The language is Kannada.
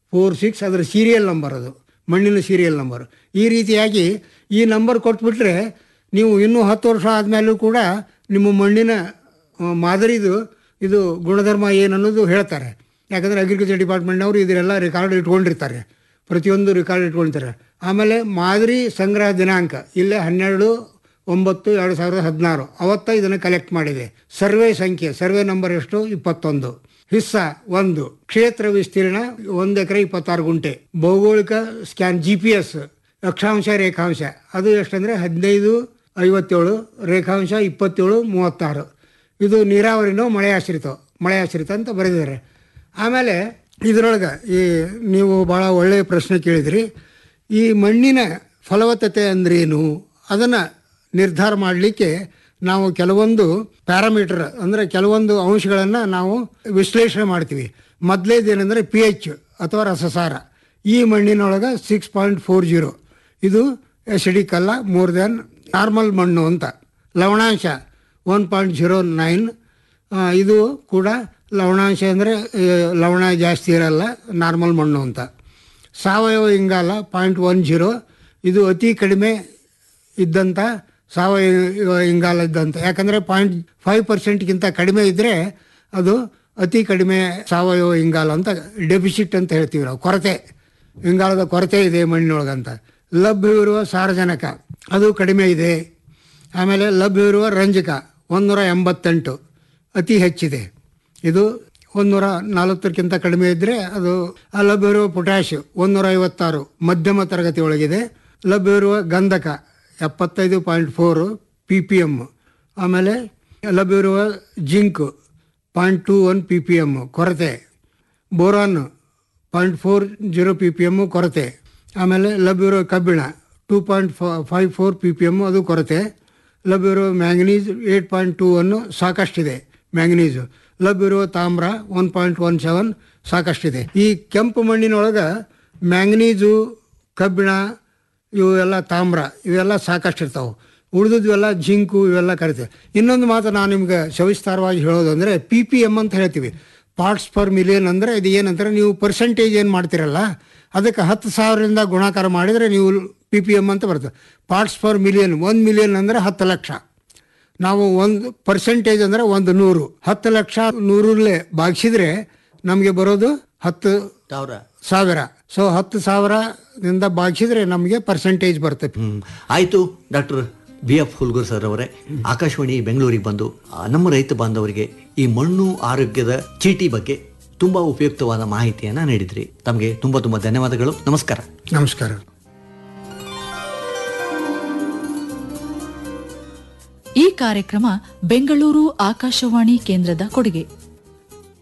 ಫೋರ್ ಸಿಕ್ಸ್ ಅದರ ಸೀರಿಯಲ್ ನಂಬರ್ ಅದು ಮಣ್ಣಿನ ಸೀರಿಯಲ್ ನಂಬರ್ ಈ ರೀತಿಯಾಗಿ ಈ ನಂಬರ್ ಕೊಟ್ಬಿಟ್ರೆ ನೀವು ಇನ್ನೂ ಹತ್ತು ವರ್ಷ ಆದಮೇಲೂ ಕೂಡ ನಿಮ್ಮ ಮಣ್ಣಿನ ಆ, ಮಾದರಿದು ಇದು ಗುಣಧರ್ಮ ಏನು ಅನ್ನೋದು ಹೇಳ್ತಾರೆ ಯಾಕಂದರೆ ಅಗ್ರಿಕಲ್ಚರ್ ಡಿಪಾರ್ಟ್ಮೆಂಟ್ನವರು ಇದರೆಲ್ಲ ರೆಕಾರ್ಡ್ ಇಟ್ಕೊಂಡಿರ್ತಾರೆ ಪ್ರತಿಯೊಂದು ರೆಕಾರ್ಡ್ ಇಟ್ಕೊಳ್ತಾರೆ ಆಮೇಲೆ ಮಾದರಿ ಸಂಗ್ರಹ ದಿನಾಂಕ ಇಲ್ಲೇ ಹನ್ನೆರಡು ಒಂಬತ್ತು ಎರಡು ಸಾವಿರದ ಹದಿನಾರು ಅವತ್ತ ಇದನ್ನು ಕಲೆಕ್ಟ್ ಮಾಡಿದೆ ಸರ್ವೆ ಸಂಖ್ಯೆ ಸರ್ವೆ ನಂಬರ್ ಎಷ್ಟು ಇಪ್ಪತ್ತೊಂದು ಹಿಸ್ಸ ಒಂದು ಕ್ಷೇತ್ರ ವಿಸ್ತೀರ್ಣ ಒಂದು ಎಕರೆ ಇಪ್ಪತ್ತಾರು ಗುಂಟೆ ಭೌಗೋಳಿಕ ಸ್ಕ್ಯಾನ್ ಜಿ ಪಿ ಎಸ್ ಅಕ್ಷಾಂಶ ರೇಖಾಂಶ ಅದು ಎಷ್ಟಂದರೆ ಹದಿನೈದು ಐವತ್ತೇಳು ರೇಖಾಂಶ ಇಪ್ಪತ್ತೇಳು ಮೂವತ್ತಾರು ಇದು ನೀರಾವರಿನೋ ಮಳೆ ಆಶ್ರಿತ ಮಳೆ ಆಶ್ರಿತ ಅಂತ ಬರೆದಿದ್ದಾರೆ ಆಮೇಲೆ ಇದರೊಳಗೆ ಈ ನೀವು ಭಾಳ ಒಳ್ಳೆಯ ಪ್ರಶ್ನೆ ಕೇಳಿದ್ರಿ ಈ ಮಣ್ಣಿನ ಫಲವತ್ತತೆ ಅಂದ್ರೇನು ಅದನ್ನು ನಿರ್ಧಾರ ಮಾಡಲಿಕ್ಕೆ ನಾವು ಕೆಲವೊಂದು ಪ್ಯಾರಾಮೀಟರ್ ಅಂದರೆ ಕೆಲವೊಂದು ಅಂಶಗಳನ್ನು ನಾವು ವಿಶ್ಲೇಷಣೆ ಮಾಡ್ತೀವಿ ಮೊದಲೇದೇನೆಂದರೆ ಪಿ ಎಚ್ ಅಥವಾ ರಸಸಾರ ಈ ಮಣ್ಣಿನೊಳಗೆ ಸಿಕ್ಸ್ ಪಾಯಿಂಟ್ ಫೋರ್ ಜೀರೋ ಇದು ಎಸಿಡಿಕ್ ಅಲ್ಲ ಮೋರ್ ದೆನ್ ನಾರ್ಮಲ್ ಮಣ್ಣು ಅಂತ ಲವಣಾಂಶ ಒನ್ ಪಾಯಿಂಟ್ ಜೀರೋ ನೈನ್ ಇದು ಕೂಡ ಲವಣಾಂಶ ಅಂದರೆ ಲವಣ ಜಾಸ್ತಿ ಇರಲ್ಲ ನಾರ್ಮಲ್ ಮಣ್ಣು ಅಂತ ಸಾವಯವ ಇಂಗಾಲ ಪಾಯಿಂಟ್ ಒನ್ ಜೀರೋ ಇದು ಅತಿ ಕಡಿಮೆ ಇದ್ದಂಥ ಸಾವಯವ ಇಂಗಾಲ ಇದ್ದಂಥ ಯಾಕಂದರೆ ಪಾಯಿಂಟ್ ಫೈವ್ ಪರ್ಸೆಂಟ್ಗಿಂತ ಕಡಿಮೆ ಇದ್ದರೆ ಅದು ಅತಿ ಕಡಿಮೆ ಸಾವಯವ ಇಂಗಾಲ ಅಂತ ಡೆಫಿಸಿಟ್ ಅಂತ ಹೇಳ್ತೀವಿ ನಾವು ಕೊರತೆ ಇಂಗಾಲದ ಕೊರತೆ ಇದೆ ಮಣ್ಣಿನೊಳಗಂತ ಲಭ್ಯವಿರುವ ಸಾರಜನಕ ಅದು ಕಡಿಮೆ ಇದೆ ಆಮೇಲೆ ಲಭ್ಯವಿರುವ ರಂಜಕ ಒಂದೂರ ಎಂಬತ್ತೆಂಟು ಅತಿ ಹೆಚ್ಚಿದೆ ಇದು ಒಂದೂರ ನಲವತ್ತಕ್ಕಿಂತ ಕಡಿಮೆ ಇದ್ದರೆ ಅದು ಆ ಲಭ್ಯವಿರುವ ಪೊಟ್ಯಾಶ್ ಒಂದೂರ ಐವತ್ತಾರು ಮಧ್ಯಮ ತರಗತಿ ಒಳಗಿದೆ ಲಭ್ಯವಿರುವ ಗಂಧಕ ಎಪ್ಪತ್ತೈದು point four P P M ಆಮೇಲೆ ಲಭ್ಯವಿರುವ zinc point two one P P M ಕೊರತೆ boron point four zero P P M ಕೊರತೆ ಆಮೇಲೆ ಲಭ್ಯವಿರುವ ಕಬ್ಬಿಣ two point five four P P M ಅದು ಕೊರತೆ ಲಭ್ಯವಿರುವ manganese eight point two one ಸಾಕಷ್ಟಿದೆ ಮ್ಯಾಂಗನೀಸು ಲಭ್ಯವಿರುವ ತಾಮ್ರ ಒನ್ ಪಾಯಿಂಟ್ ಒನ್ ಸೆವೆನ್ ಸಾಕಷ್ಟಿದೆ ಈ ಕೆಂಪು ಮಣ್ಣಿನೊಳಗೆ ಮ್ಯಾಂಗನೀಸು ಕಬ್ಬಿಣ ಇವೆಲ್ಲ ತಾಮ್ರ ಇವೆಲ್ಲ ಸಾಕಷ್ಟಿರ್ತಾವೆ ಉಳಿದಿದ್ವೆಲ್ಲ ಜಿಂಕು ಇವೆಲ್ಲ ಕರಿತೇವೆ ಇನ್ನೊಂದು ಮಾತು ನಾನು ನಿಮ್ಗೆ ಸವಿಸ್ತಾರವಾಗಿ ಹೇಳೋದು ಅಂದರೆ ಪಿ ಪಿ ಎಮ್ ಅಂತ ಹೇಳ್ತೀವಿ ಪಾರ್ಟ್ಸ್ ಪರ್ ಮಿಲಿಯನ್ ಅಂದರೆ ಇದು ಏನಂತಾರೆ ನೀವು ಪರ್ಸೆಂಟೇಜ್ ಏನು ಮಾಡ್ತೀರಲ್ಲ ಅದಕ್ಕೆ ಹತ್ತು ಸಾವಿರದಿಂದ ಗುಣಾಕಾರ ಮಾಡಿದರೆ ನೀವು ಪಿ ಪಿ ಎಮ್ ಅಂತ ಬರ್ತದೆ ಪಾರ್ಟ್ಸ್ ಪರ್ ಮಿಲಿಯನ್ ಒಂದು ಮಿಲಿಯನ್ ಅಂದರೆ ಹತ್ತು ಲಕ್ಷ ನಾವು ಒಂದು ಪರ್ಸೆಂಟೇಜ್ ಅಂದರೆ ಒಂದು ನೂರು ಹತ್ತು ಲಕ್ಷ ನೂರಲ್ಲೇ ಭಾಗಿಸಿದ್ರೆ ನಮಗೆ ಬರೋದು ಹತ್ತು ಸಾವಿರ ಸಾವಿರ ಸೊ ಹತ್ತು ಸಾವಿರದಿಂದ ಭಾಗಿಸಿದ್ರೆ ನಮಗೆ ಪರ್ಸೆಂಟೇಜ್ ಬರ್ತದೆ ಹ್ಮ್ ಆಯ್ತು doctor B F Hulgur sir ಅವರೇ ಆಕಾಶವಾಣಿ ಬೆಂಗಳೂರಿಗೆ ಬಂದು ಆ, ನಮ್ಮ ರೈತ ಬಾಂಧವರಿಗೆ ಈ ಮಣ್ಣು ಆರೋಗ್ಯದ ಚೀಟಿ ಬಗ್ಗೆ ತುಂಬಾ ಉಪಯುಕ್ತವಾದ ಮಾಹಿತಿಯನ್ನ ನೀಡಿದ್ರಿ ತಮಗೆ ತುಂಬಾ ತುಂಬಾ ಧನ್ಯವಾದಗಳು ನಮಸ್ಕಾರ ನಮಸ್ಕಾರ ಈ ಕಾರ್ಯಕ್ರಮ ಬೆಂಗಳೂರು ಆಕಾಶವಾಣಿ ಕೇಂದ್ರದ ಕೊಡುಗೆ